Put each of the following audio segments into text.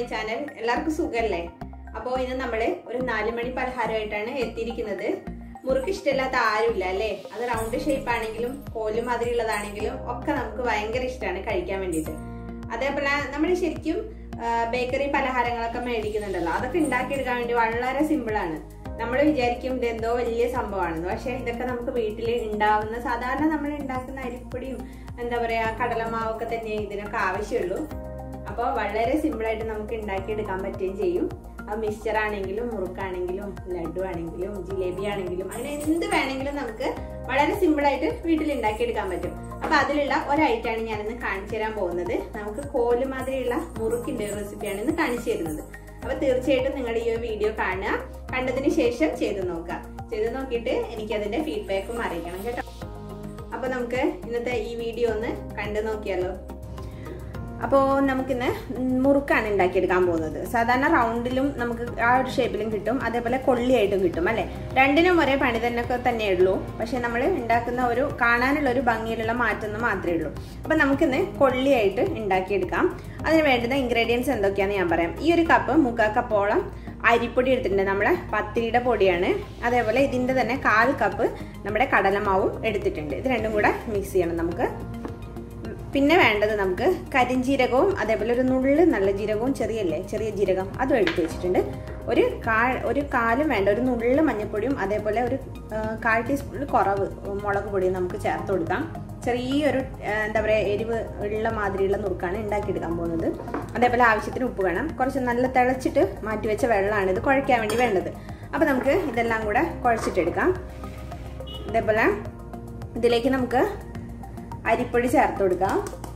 my channel എല്ലാവർക്കും സുഖല്ലേ അപ്പോൾ ഇന്ന് നമ്മൾ ഒരു നാല് മണി പലഹാരമായിട്ടാണ് എത്തിയിരിക്കുന്നത് മുറുക്ക് ഇഷ്ടമില്ലാത്ത ആരുമില്ല അല്ലേ അത് റൗണ്ട് ഷേപ്പ് ആണെങ്കിലും കോലും മാതിരിയുള്ളതാണെങ്കിലും ഒക്കെ നമുക്ക് ഭയങ്കര ഇഷ്ടമാണ് കഴിക്കാൻ വേണ്ടിയിട്ട് അതേപോലെ നമ്മൾ ശരിക്കും ബേക്കറി പലഹാരങ്ങളൊക്കെ മേടിക്കുന്നുണ്ടല്ലോ അതൊക്കെ ഉണ്ടാക്കിയെടുക്കാൻ വേണ്ടി വളരെ സിമ്പിളാണ് നമ്മൾ വിചാരിക്കും ഇത് എന്തോ വലിയ സംഭവമാണെന്ന് പക്ഷെ ഇതൊക്കെ നമുക്ക് വീട്ടിൽ ഉണ്ടാവുന്ന സാധാരണ നമ്മൾ ഉണ്ടാക്കുന്ന അരിപ്പൊടിയും എന്താ പറയാ കടലമാവൊക്കെ തന്നെ ഇതിനൊക്കെ ആവശ്യമുള്ളൂ അപ്പോൾ വളരെ സിമ്പിളായിട്ട് നമുക്ക് ഉണ്ടാക്കിയെടുക്കാൻ പറ്റുകയും ചെയ്യും അത് മിക്സ്ചർ ആണെങ്കിലും മുറുക്കാണെങ്കിലും ലഡു ആണെങ്കിലും ജിലേബി ആണെങ്കിലും അങ്ങനെ എന്ത് വേണമെങ്കിലും നമുക്ക് വളരെ സിമ്പിളായിട്ട് വീട്ടിൽ ഉണ്ടാക്കിയെടുക്കാൻ പറ്റും അപ്പൊ അതിലുള്ള ഒരൈറ്റാണ് ഞാനിന്ന് കാണിച്ചു തരാൻ പോകുന്നത് നമുക്ക് കോല് മാതിരിയുള്ള മുറുക്കിന്റെ റെസിപ്പിയാണ് ഇന്ന് കാണിച്ചു തരുന്നത് അപ്പൊ തീർച്ചയായിട്ടും നിങ്ങൾ ഈ ഒരു വീഡിയോ കാണുക കണ്ടതിന് ശേഷം ചെയ്തു നോക്കുക ചെയ്തു നോക്കിയിട്ട് എനിക്ക് അതിന്റെ ഫീഡ്ബാക്കും അറിയിക്കണം കേട്ടോ അപ്പൊ നമുക്ക് ഇന്നത്തെ ഈ വീഡിയോ ഒന്ന് കണ്ടു നോക്കിയാലോ അപ്പോൾ നമുക്കിന്ന് മുറുക്കാണ് ഉണ്ടാക്കിയെടുക്കാൻ പോകുന്നത് സാധാരണ റൗണ്ടിലും നമുക്ക് ആ ഒരു ഷേപ്പിലും കിട്ടും അതേപോലെ കൊള്ളിയായിട്ടും കിട്ടും അല്ലേ രണ്ടിനും ഒരേ പണി തന്നെ തന്നെ ഉള്ളൂ പക്ഷെ നമ്മൾ ഉണ്ടാക്കുന്ന ഒരു കാണാനുള്ള ഒരു ഭംഗിയിലുള്ള മാറ്റം മാത്രമേ ഉള്ളൂ അപ്പം നമുക്കിന്ന് കൊള്ളിയായിട്ട് ഉണ്ടാക്കിയെടുക്കാം അതിന് വേണ്ടുന്ന ഇൻഗ്രീഡിയൻസ് എന്തൊക്കെയാണെന്ന് ഞാൻ പറയാം ഈ ഒരു കപ്പ് മുക്കാ കപ്പോളം അരിപ്പൊടി എടുത്തിട്ടുണ്ട് നമ്മുടെ പത്തിരിയുടെ പൊടിയാണ് അതേപോലെ ഇതിൻ്റെ തന്നെ കാൽ കപ്പ് നമ്മുടെ കടലമാവും എടുത്തിട്ടുണ്ട് ഇത് രണ്ടും കൂടെ മിക്സ് ചെയ്യണം നമുക്ക് പിന്നെ വേണ്ടത് നമുക്ക് കരിഞ്ജീരകവും അതേപോലെ ഒരു നുള്ള് നല്ല ജീരകവും ചെറിയല്ലേ ചെറിയ ജീരകം അതും എടുത്ത് വെച്ചിട്ടുണ്ട് ഒരു കാ ഒരു കാലും വേണ്ട ഒരു നുള്ള് മഞ്ഞൾപ്പൊടിയും അതേപോലെ ഒരു കാൽ ടീസ്പൂണിൽ കുറവ് മുളക് പൊടിയും നമുക്ക് ചേർത്ത് കൊടുക്കാം ചെറിയൊരു എന്താ പറയുക എരിവ് ഉള്ള മാതിരിയുള്ള നുറുക്കാണ് ഉണ്ടാക്കിയെടുക്കാൻ പോകുന്നത് അതേപോലെ ആവശ്യത്തിന് ഉപ്പ് വേണം കുറച്ച് നല്ല തിളച്ചിട്ട് മാറ്റി വെച്ച വെള്ളമാണ് ഇത് കുഴയ്ക്കാൻ വേണ്ടി വേണ്ടത് അപ്പോൾ നമുക്ക് ഇതെല്ലാം കൂടെ കുഴച്ചിട്ടെടുക്കാം അതേപോലെ ഇതിലേക്ക് നമുക്ക് അരിപ്പൊടി ചേർത്ത് കൊടുക്കാം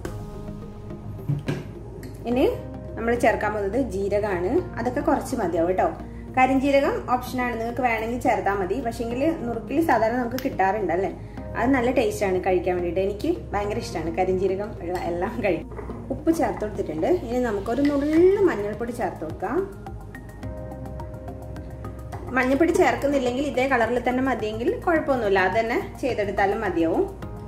ഇനി നമ്മൾ ചേർക്കാൻ പോകുന്നത് ജീരകമാണ് അതൊക്കെ കുറച്ച് മതിയാവും കേട്ടോ കരിഞ്ജീരകം ഓപ്ഷനാണ് നിങ്ങൾക്ക് വേണമെങ്കിൽ ചേർത്താൽ മതി പക്ഷേങ്കിൽ നുറുക്കിൽ സാധാരണ നമുക്ക് കിട്ടാറുണ്ട് അല്ലേ അത് നല്ല ടേസ്റ്റാണ് കഴിക്കാൻ വേണ്ടിയിട്ട് എനിക്ക് ഭയങ്കര ഇഷ്ടമാണ് കരിഞ്ജീരകം ഉള്ള എല്ലാം കഴിക്കും ഉപ്പ് ചേർത്ത് കൊടുത്തിട്ടുണ്ട് ഇനി നമുക്കൊരു നുള്ളു മഞ്ഞൾപ്പൊടി ചേർത്ത് കൊടുക്കാം മഞ്ഞൾപ്പൊടി ചേർക്കുന്നില്ലെങ്കിൽ ഇതേ കളറിൽ തന്നെ മതിയെങ്കിൽ കുഴപ്പമൊന്നുമില്ല അത് തന്നെ ചെയ്തെടുത്താലും മതിയാവും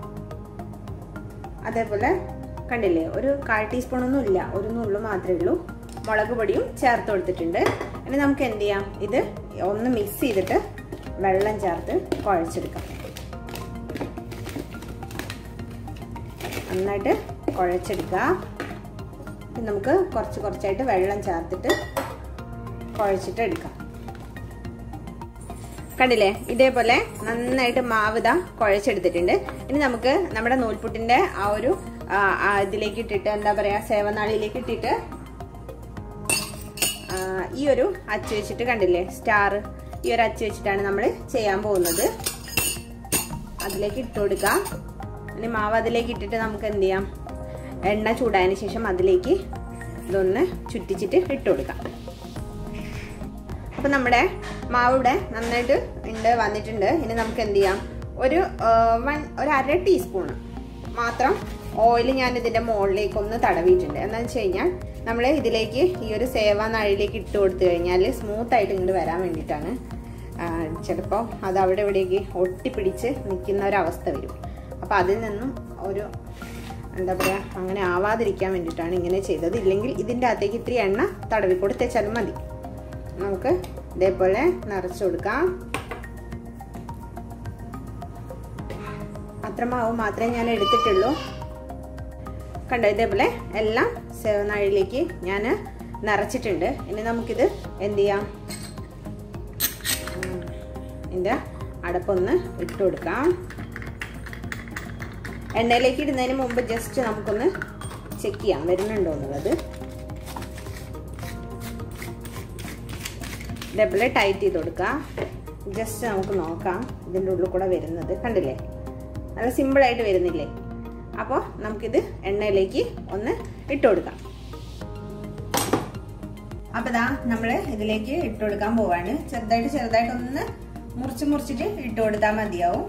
അതേപോലെ കണ്ടില്ലേ ഒരു കാൽ ടീസ്പൂണൊന്നും ഇല്ല ഒരു നുള്ളു മാത്രമേ ഉള്ളൂ മുളക് പൊടിയും ചേർത്ത് കൊടുത്തിട്ടുണ്ട് ഇനി നമുക്ക് എന്ത് ചെയ്യാം ഇത് ഒന്ന് മിക്സ് ചെയ്തിട്ട് വെള്ളം ചേർത്ത് കുഴച്ചെടുക്കാം നന്നായിട്ട് കുഴച്ചെടുക്കുക നമുക്ക് കുറച്ച് കുറച്ചായിട്ട് വെള്ളം ചേർത്തിട്ട് കുഴച്ചിട്ട് എടുക്കാം കണ്ടില്ലേ ഇതേപോലെ നന്നായിട്ട് മാവിത കുഴച്ചെടുത്തിട്ടുണ്ട് ഇനി നമുക്ക് നമ്മുടെ നൂൽപുട്ടിന്റെ ആ ഒരു ഇതിലേക്ക് ഇട്ടിട്ട് എന്താ പറയാ സേവനാളിയിലേക്ക് ഇട്ടിട്ട് ഈ ഒരു അച്ച് വെച്ചിട്ട് കണ്ടില്ലേ സ്റ്റാർ ഈ ഒരു അച്ച് വെച്ചിട്ടാണ് നമ്മൾ ചെയ്യാൻ പോകുന്നത് അതിലേക്ക് ഇട്ട് കൊടുക്കാം ഇനി മാവ് അതിലേക്ക് ഇട്ടിട്ട് നമുക്ക് എന്ത് ചെയ്യാം എണ്ണ ചൂടായതിനു ശേഷം അതിലേക്ക് ഇതൊന്ന് ചുറ്റിച്ചിട്ട് ഇട്ട് കൊടുക്കാം അപ്പം നമ്മുടെ മാവ് ഇവിടെ നന്നായിട്ട് ഉണ്ട് വന്നിട്ടുണ്ട് ഇനി നമുക്ക് എന്ത് ചെയ്യാം ഒരു വൺ ഒരു അര ടീസ്പൂൺ മാത്രം ഓയിൽ ഞാൻ ഇതിൻ്റെ മുകളിലേക്ക് ഒന്ന് തടവിയിട്ടുണ്ട് എന്താണെന്ന് വെച്ച് കഴിഞ്ഞാൽ നമ്മൾ ഇതിലേക്ക് ഈ ഒരു സേവ നാഴിലേക്ക് ഇട്ട് കൊടുത്തു കഴിഞ്ഞാൽ സ്മൂത്ത് ആയിട്ട് ഇങ്ങോട്ട് വരാൻ വേണ്ടിയിട്ടാണ് ചിലപ്പോൾ അത് അവിടെ ഇവിടേക്ക് ഒട്ടിപ്പിടിച്ച് നിൽക്കുന്ന ഒരവസ്ഥ വരും അപ്പോൾ അതിൽ നിന്നും ഒരു എന്താ പറയുക അങ്ങനെ ആവാതിരിക്കാൻ വേണ്ടിയിട്ടാണ് ഇങ്ങനെ ചെയ്തത് ഇല്ലെങ്കിൽ ഇതിൻ്റെ അകത്തേക്ക് ഇത്തിരി എണ്ണ തടവി കൊടുത്തേച്ചാലും മതി നമുക്ക് ഇതേപോലെ നിറച്ചു കൊടുക്കാം അത്ര മാവ് മാത്രമേ ഞാൻ എടുത്തിട്ടുള്ളൂ കണ്ടോ ഇതേപോലെ എല്ലാം സേവനാഴിയിലേക്ക് ഞാൻ നിറച്ചിട്ടുണ്ട് ഇനി നമുക്കിത് എന്ത് ചെയ്യാം ഇതിൻ്റെ അടപ്പൊന്ന് ഇട്ട് കൊടുക്കാം എണ്ണയിലേക്ക് ഇടുന്നതിന് മുമ്പ് ജസ്റ്റ് നമുക്കൊന്ന് ചെക്ക് ചെയ്യാം വരുന്നുണ്ടോ എന്നുള്ളത് ഇതേപോലെ ടൈറ്റ് ചെയ്ത് കൊടുക്കുക ജസ്റ്റ് നമുക്ക് നോക്കാം ഇതിൻ്റെ ഉള്ളിൽ കൂടെ വരുന്നത് കണ്ടില്ലേ നല്ല സിമ്പിളായിട്ട് വരുന്നില്ലേ അപ്പോൾ നമുക്കിത് എണ്ണയിലേക്ക് ഒന്ന് ഇട്ട് കൊടുക്കാം അപ്പോൾ ഇതാ നമ്മൾ ഇതിലേക്ക് ഇട്ട് കൊടുക്കാൻ പോവാണ് ചെറുതായിട്ട് ചെറുതായിട്ട് ഒന്ന് മുറിച്ച് മുറിച്ചിട്ട് ഇട്ട് കൊടുത്താൽ മതിയാവും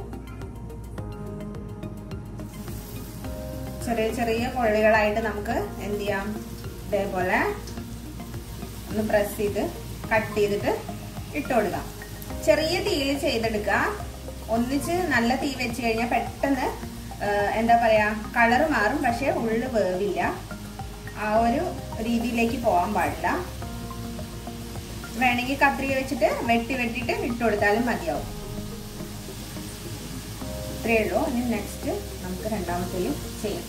ചെറിയ ചെറിയ കൊള്ളികളായിട്ട് നമുക്ക് എന്ത് ചെയ്യാം ഇതേപോലെ ഒന്ന് പ്രസ് ചെയ്ത് കട്ട് ചെയ്തിട്ട് ഇട്ട് കൊടുക്കാം ചെറിയ തീയിൽ ചെയ്തെടുക്കുക ഒന്നിച്ച് നല്ല തീ വെച്ച് കഴിഞ്ഞാൽ പെട്ടെന്ന് എന്താ പറയാ കളറ് മാറും പക്ഷെ ഉള്ളു വേവില്ല ആ ഒരു രീതിയിലേക്ക് പോകാൻ പാടില്ല വേണമെങ്കിൽ കത്രിക വെച്ചിട്ട് വെട്ടി വെട്ടിയിട്ട് ഇട്ട് കൊടുത്താലും മതിയാവും ഇത്രയേ ഉള്ളൂ ഇനി നെക്സ്റ്റ് നമുക്ക് രണ്ടാമത്തേലും ചെയ്യാം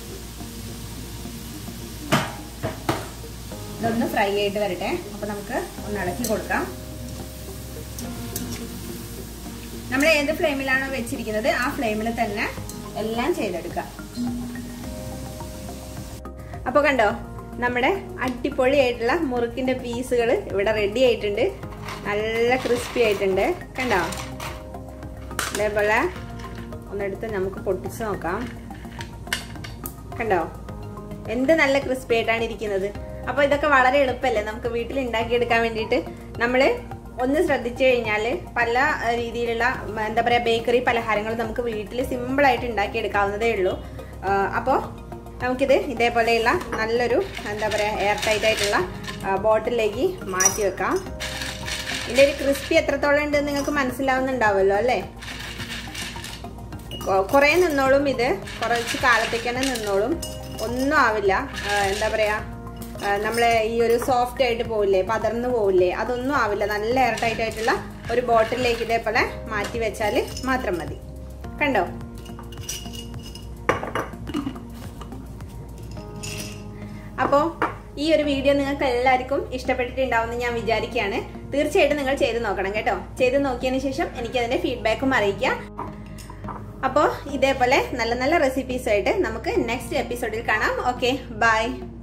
ഇതൊന്ന് ഫ്രൈ ആയിട്ട് വരട്ടെ അപ്പൊ നമുക്ക് ഒന്ന് ഇളക്കി കൊടുക്കാം നമ്മൾ ഏത് ഫ്ലെയിമിലാണോ വെച്ചിരിക്കുന്നത് ആ ഫ്ലെയിമിൽ തന്നെ എല്ലാം ചെയ്തെടുക്കാം അപ്പോൾ കണ്ടോ നമ്മുടെ അടിപൊളിയായിട്ടുള്ള മുറുക്കിന്റെ പീസുകൾ ഇവിടെ റെഡി ആയിട്ടുണ്ട് നല്ല ക്രിസ്പി ആയിട്ടുണ്ട് കണ്ടോ അതേപോലെ ഒന്നെടുത്ത് നമുക്ക് പൊട്ടിച്ച് നോക്കാം കണ്ടോ എന്ത് നല്ല ക്രിസ്പി ആയിട്ടാണ് ഇരിക്കുന്നത് അപ്പോൾ ഇതൊക്കെ വളരെ എളുപ്പമല്ലേ നമുക്ക് വീട്ടിൽ ഉണ്ടാക്കിയെടുക്കാൻ വേണ്ടിയിട്ട് നമ്മൾ ഒന്ന് ശ്രദ്ധിച്ചു കഴിഞ്ഞാൽ പല രീതിയിലുള്ള എന്താ പറയുക ബേക്കറി പലഹാരങ്ങൾ നമുക്ക് വീട്ടിൽ സിമ്പിളായിട്ട് ഉണ്ടാക്കിയെടുക്കാവുന്നതേ ഉള്ളൂ അപ്പോൾ നമുക്കിത് ഇതേപോലെയുള്ള നല്ലൊരു എന്താ പറയുക എയർ ടൈറ്റ് ആയിട്ടുള്ള ബോട്ടിലേക്ക് മാറ്റി വെക്കാം ഇതിൻ്റെ ഒരു ക്രിസ്പി എത്രത്തോളം ഉണ്ട് നിങ്ങൾക്ക് മനസ്സിലാവുന്നുണ്ടാവുമല്ലോ അല്ലേ കുറേ നിന്നോളും ഇത് കുറച്ച് കാലത്തേക്ക് തന്നെ നിന്നോളും ഒന്നും ആവില്ല എന്താ പറയുക നമ്മളെ ഈ ഒരു സോഫ്റ്റ് ആയിട്ട് പോവില്ലേ പതർന്നു പോവില്ലേ അതൊന്നും ആവില്ല നല്ല എയർ ടൈറ്റ് ആയിട്ടുള്ള ഒരു ബോട്ടിലേക്ക് ഇതേപോലെ മാറ്റി വെച്ചാൽ മാത്രം മതി കണ്ടോ അപ്പോൾ ഈ ഒരു വീഡിയോ നിങ്ങൾക്ക് എല്ലാവർക്കും ഇഷ്ടപ്പെട്ടിട്ടുണ്ടാവുമെന്ന് ഞാൻ വിചാരിക്കുകയാണ് തീർച്ചയായിട്ടും നിങ്ങൾ ചെയ്ത് നോക്കണം കേട്ടോ ചെയ്ത് നോക്കിയതിന് ശേഷം എനിക്ക് അതിന്റെ ഫീഡ്ബാക്കും അറിയിക്കാം അപ്പോൾ ഇതേപോലെ നല്ല നല്ല റെസിപ്പീസായിട്ട് നമുക്ക് നെക്സ്റ്റ് എപ്പിസോഡിൽ കാണാം ഓക്കെ ബൈ